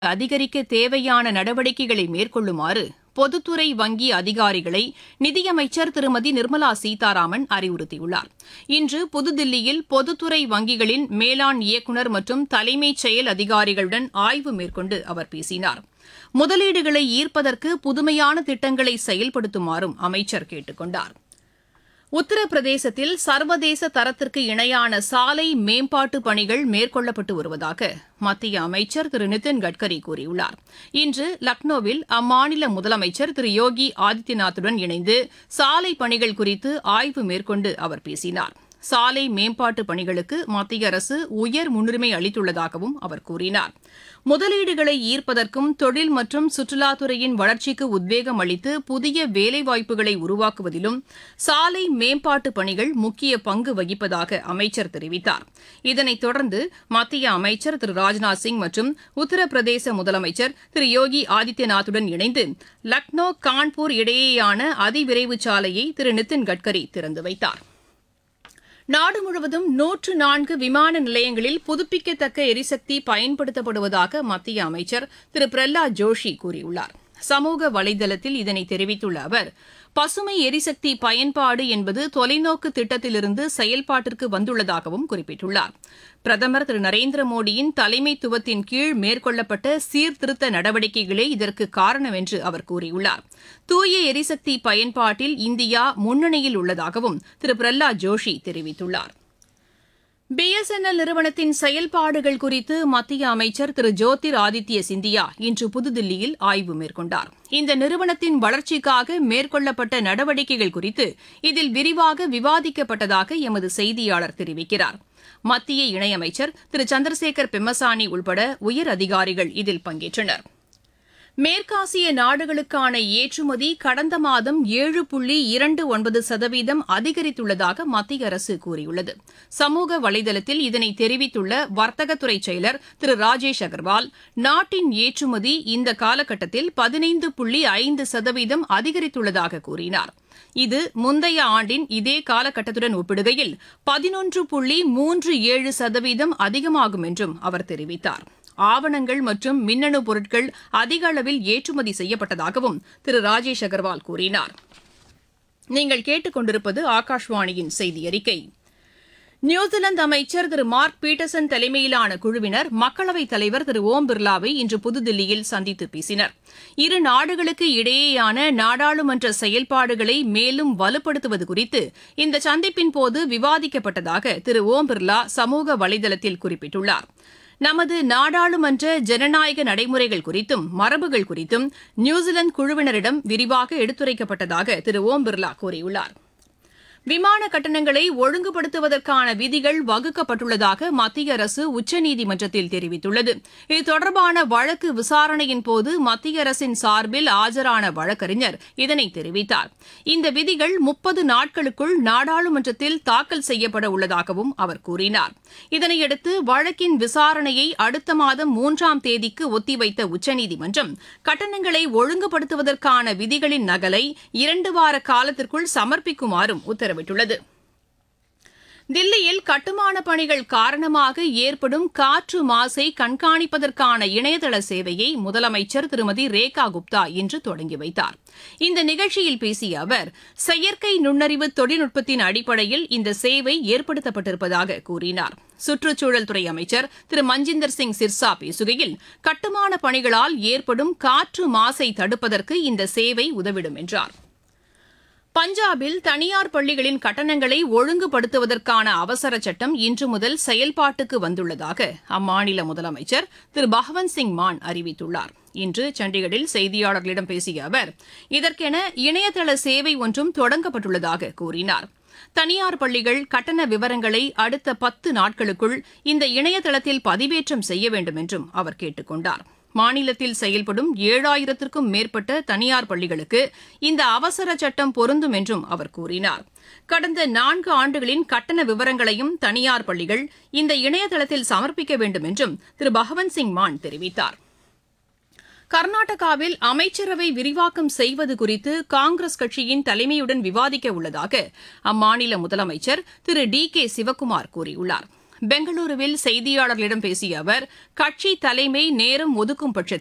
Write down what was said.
அதிகரிக்க தேவையான நடவடிக்கைகளை மேற்கொள்ளுமாறு பொதுத்துறை வங்கி அதிகாரிகளை நிதியமைச்சர் திருமதி நிர்மலா சீதாராமன் அறிவுறுத்தியுள்ளார் இன்று புதுதில்லியில் பொதுத்துறை வங்கிகளின் மேலாண் இயக்குநர் மற்றும் தலைமைச் செயல் அதிகாரிகளுடன் ஆய்வு மேற்கொண்டு அவர் பேசினார் முதலீடுகளை ஈர்ப்பதற்கு புதுமையான திட்டங்களை செயல்படுத்துமாறும் அமைச்சர் கேட்டுக் கொண்டார் உத்தரப்பிரதேசத்தில் சர்வதேச தரத்திற்கு இணையான சாலை மேம்பாட்டு பணிகள் மேற்கொள்ளப்பட்டு வருவதாக மத்திய அமைச்சர் திரு நிதின் கட்கரி கூறியுள்ளார் இன்று லக்னோவில் அம்மாநில முதலமைச்சர் திரு யோகி ஆதித்யநாத்துடன் இணைந்து சாலை பணிகள் குறித்து ஆய்வு மேற்கொண்டு அவர் பேசினார் சாலை மேம்பாட்டு பணிகளுக்கு மத்திய அரசு உயர் முன்னுரிமை அளித்துள்ளதாகவும் அவர் கூறினார் முதலீடுகளை ஈர்ப்பதற்கும் தொழில் மற்றும் சுற்றுலாத்துறையின் வளர்ச்சிக்கு உத்வேகம் அளித்து புதிய வேலைவாய்ப்புகளை உருவாக்குவதிலும் சாலை மேம்பாட்டு பணிகள் முக்கிய பங்கு வகிப்பதாக அமைச்சர் தெரிவித்தார் இதனைத் தொடர்ந்து மத்திய அமைச்சர் திரு ராஜ்நாத் சிங் மற்றும் உத்தரப்பிரதேச முதலமைச்சர் திரு யோகி ஆதித்யநாத்துடன் இணைந்து லக்னோ கான்பூர் இடையேயான அதிவிரைவு சாலையை திரு நிதின் கட்கரி திறந்து வைத்தார் நாடு முழுவதும் நூற்று நான்கு விமான நிலையங்களில் புதுப்பிக்கத்தக்க எரிசக்தி பயன்படுத்தப்படுவதாக மத்திய அமைச்சர் திரு பிரஹ்லாத் ஜோஷி கூறியுள்ளார் சமூக வலைதளத்தில் இதனை தெரிவித்துள்ள அவர் பசுமை எரிசக்தி பயன்பாடு என்பது தொலைநோக்கு திட்டத்திலிருந்து செயல்பாட்டிற்கு வந்துள்ளதாகவும் குறிப்பிட்டுள்ளார் பிரதமர் திரு நரேந்திர மோடியின் தலைமைத்துவத்தின் கீழ் மேற்கொள்ளப்பட்ட சீர்திருத்த நடவடிக்கைகளே இதற்கு காரணம் என்று அவர் கூறியுள்ளார் தூய எரிசக்தி பயன்பாட்டில் இந்தியா முன்னணியில் உள்ளதாகவும் திரு பிரஹ்லாத் ஜோஷி தெரிவித்துள்ளார் பிஎஸ்என்எல் நிறுவனத்தின் செயல்பாடுகள் குறித்து மத்திய அமைச்சர் திரு ஜோதிர் ஆதித்ய சிந்தியா இன்று புதுதில்லியில் ஆய்வு மேற்கொண்டார் இந்த நிறுவனத்தின் வளர்ச்சிக்காக மேற்கொள்ளப்பட்ட நடவடிக்கைகள் குறித்து இதில் விரிவாக விவாதிக்கப்பட்டதாக எமது செய்தியாளர் தெரிவிக்கிறார் மத்திய இணையமைச்சர் திரு சந்திரசேகர் பெம்மசானி உள்பட உயர் அதிகாரிகள் இதில் பங்கேற்றனர் மேற்காசிய நாடுகளுக்கான ஏற்றுமதி கடந்த மாதம் ஏழு புள்ளி இரண்டு ஒன்பது சதவீதம் அதிகரித்துள்ளதாக மத்திய அரசு கூறியுள்ளது சமூக வலைதளத்தில் இதனை தெரிவித்துள்ள வர்த்தகத்துறை செயலர் திரு ராஜேஷ் அகர்வால் நாட்டின் ஏற்றுமதி இந்த காலகட்டத்தில் பதினைந்து புள்ளி ஐந்து சதவீதம் அதிகரித்துள்ளதாக கூறினார் இது முந்தைய ஆண்டின் இதே காலகட்டத்துடன் ஒப்பிடுகையில் பதினொன்று புள்ளி மூன்று ஏழு சதவீதம் அதிகமாகும் என்றும் அவர் தெரிவித்தார் ஆவணங்கள் மற்றும் மின்னணு பொருட்கள் அதிக அளவில் ஏற்றுமதி செய்யப்பட்டதாகவும் திரு ராஜேஷ் அகர்வால் கூறினார் நீங்கள் கேட்டுக்கொண்டிருப்பது ஆகாஷ்வாணியின் செய்தி அறிக்கை நியூசிலாந்து அமைச்சர் திரு மார்க் பீட்டர்சன் தலைமையிலான குழுவினர் மக்களவைத் தலைவர் திரு ஓம் பிர்லாவை இன்று புதுதில்லியில் சந்தித்து பேசினர் இரு நாடுகளுக்கு இடையேயான நாடாளுமன்ற செயல்பாடுகளை மேலும் வலுப்படுத்துவது குறித்து இந்த சந்திப்பின் போது விவாதிக்கப்பட்டதாக திரு ஓம் பிர்லா சமூக வலைதளத்தில் குறிப்பிட்டுள்ளார் நமது நாடாளுமன்ற ஜனநாயக நடைமுறைகள் குறித்தும் மரபுகள் குறித்தும் நியூசிலாந்து குழுவினரிடம் விரிவாக எடுத்துரைக்கப்பட்டதாக திரு ஓம் பிர்லா கூறியுள்ளார் விமான கட்டணங்களை ஒழுங்குபடுத்துவதற்கான விதிகள் வகுக்கப்பட்டுள்ளதாக மத்திய அரசு உச்சநீதிமன்றத்தில் தெரிவித்துள்ளது இது தொடர்பான வழக்கு விசாரணையின் போது மத்திய அரசின் சார்பில் ஆஜரான வழக்கறிஞர் இதனை தெரிவித்தார் இந்த விதிகள் முப்பது நாட்களுக்குள் நாடாளுமன்றத்தில் தாக்கல் செய்யப்பட உள்ளதாகவும் அவர் கூறினார் இதனையடுத்து வழக்கின் விசாரணையை அடுத்த மாதம் மூன்றாம் தேதிக்கு ஒத்திவைத்த உச்சநீதிமன்றம் கட்டணங்களை ஒழுங்குபடுத்துவதற்கான விதிகளின் நகலை இரண்டு வார காலத்திற்குள் சமர்ப்பிக்குமாறும் உத்தரவிட்டுள்ளது தில்லியில் கட்டுமான பணிகள் காரணமாக ஏற்படும் காற்று மாசை கண்காணிப்பதற்கான இணையதள சேவையை முதலமைச்சர் திருமதி ரேகா குப்தா இன்று தொடங்கி வைத்தார் இந்த நிகழ்ச்சியில் பேசிய அவர் செயற்கை நுண்ணறிவு தொழில்நுட்பத்தின் அடிப்படையில் இந்த சேவை ஏற்படுத்தப்பட்டிருப்பதாக கூறினார் சுற்றுச்சூழல் துறை அமைச்சர் திரு மஞ்சிந்தர் சிங் சிர்சா பேசுகையில் கட்டுமான பணிகளால் ஏற்படும் காற்று மாசை தடுப்பதற்கு இந்த சேவை உதவிடும் என்றார் பஞ்சாபில் தனியார் பள்ளிகளின் கட்டணங்களை ஒழுங்குபடுத்துவதற்கான அவசர சட்டம் இன்று முதல் செயல்பாட்டுக்கு வந்துள்ளதாக அம்மாநில முதலமைச்சர் திரு பகவந்த் சிங் மான் அறிவித்துள்ளார் இன்று சண்டிகரில் செய்தியாளர்களிடம் பேசிய அவர் இதற்கென இணையதள சேவை ஒன்றும் தொடங்கப்பட்டுள்ளதாக கூறினார் தனியார் பள்ளிகள் கட்டண விவரங்களை அடுத்த பத்து நாட்களுக்குள் இந்த இணையதளத்தில் பதிவேற்றம் செய்ய வேண்டும் என்றும் அவர் கேட்டுக் கொண்டார் மாநிலத்தில் செயல்படும் ஏழாயிரத்திற்கும் மேற்பட்ட தனியார் பள்ளிகளுக்கு இந்த அவசர சட்டம் பொருந்தும் என்றும் அவர் கூறினார் கடந்த நான்கு ஆண்டுகளின் கட்டண விவரங்களையும் தனியார் பள்ளிகள் இந்த இணையதளத்தில் சமர்ப்பிக்க வேண்டும் என்றும் திரு பகவந்த் சிங் மான் தெரிவித்தார் கர்நாடகாவில் அமைச்சரவை விரிவாக்கம் செய்வது குறித்து காங்கிரஸ் கட்சியின் தலைமையுடன் விவாதிக்க உள்ளதாக அம்மாநில முதலமைச்சர் திரு டி கே சிவக்குமார் கூறியுள்ளார் பெங்களூருவில் செய்தியாளர்களிடம் பேசிய அவர் கட்சி தலைமை நேரம் ஒதுக்கும் பட்சத்தில்